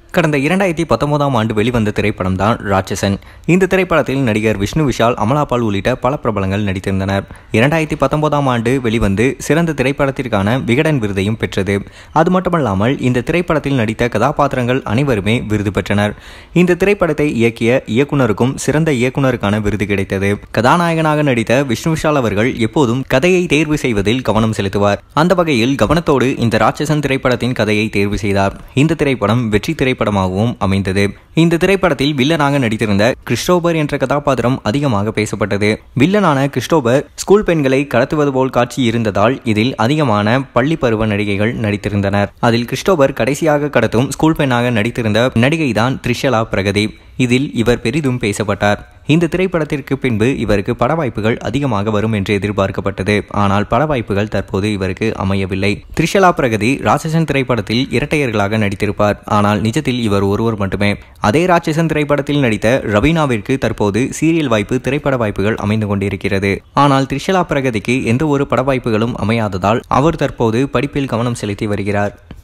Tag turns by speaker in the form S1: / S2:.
S1: கடந்த இரண்டாயிரத்தி பத்தொன்பதாம் ஆண்டு வெளிவந்த திரைப்படம் தான் ராட்சசன் இந்த திரைப்படத்தில் நடிகர் விஷ்ணு விஷால் அமலாபால் உள்ளிட்ட பல பிரபலங்கள் நடித்திருந்தனர் இரண்டாயிரத்தி பத்தொன்பதாம் ஆண்டு வெளிவந்து சிறந்த திரைப்படத்திற்கான விகடன் விருதையும் பெற்றது அது மட்டுமல்லாமல் இந்த திரைப்படத்தில் நடித்த கதாபாத்திரங்கள் அனைவருமே விருது பெற்றனர் இந்த திரைப்படத்தை இயக்கிய இயக்குனருக்கும் சிறந்த இயக்குனருக்கான விருது கிடைத்தது கதாநாயகனாக நடித்த விஷ்ணு விஷால் அவர்கள் எப்போதும் கதையை தேர்வு செய்வதில் கவனம் செலுத்துவார் அந்த வகையில் கவனத்தோடு இந்த ராட்சசன் திரைப்படத்தின் கதையை தேர்வு செய்தார் இந்த திரைப்படம் வெற்றி திரைப்படமாகவும் அமைந்தது இந்த திரைப்படத்தில் வில்லனாக நடித்திருந்த கிறிஸ்டோபர் என்ற கதாபாத்திரம் அதிகமாக பேசப்பட்டது வில்லனான கிறிஸ்டோபர் ஸ்கூல் பெண்களை கடத்துவது போல் காட்சி இருந்ததால் இதில் அதிகமான பள்ளி பருவ நடிகைகள் நடித்திருந்தனர் அதில் கிறிஸ்டோபர் கடைசியாக கடத்தும் ஸ்கூல் பெண்ணாக நடித்திருந்த நடிகைதான் த்ரிஷலா பிரகதீப் இதில் இவர் பெரிதும் பேசப்பட்டார் இந்த திரைப்படத்திற்கு பின்பு இவருக்கு பட வாய்ப்புகள் அதிகமாக வரும் என்று எதிர்பார்க்கப்பட்டது ஆனால் பட வாய்ப்புகள் தற்போது இவருக்கு அமையவில்லை த்ரிஷலா பிரகதி ராட்சசன் திரைப்படத்தில் இரட்டையர்களாக நடித்திருப்பார் ஆனால் நிஜத்தில் இவர் ஒருவர் மட்டுமே அதே ராட்சசன் திரைப்படத்தில் நடித்த ரவீனாவிற்கு தற்போது சீரியல் வாய்ப்பு திரைப்பட வாய்ப்புகள் அமைந்து கொண்டிருக்கிறது ஆனால் த்ரிஷலா பிரகதிக்கு எந்த ஒரு பட வாய்ப்புகளும் அமையாததால் அவர் தற்போது படிப்பில் கவனம் செலுத்தி வருகிறார்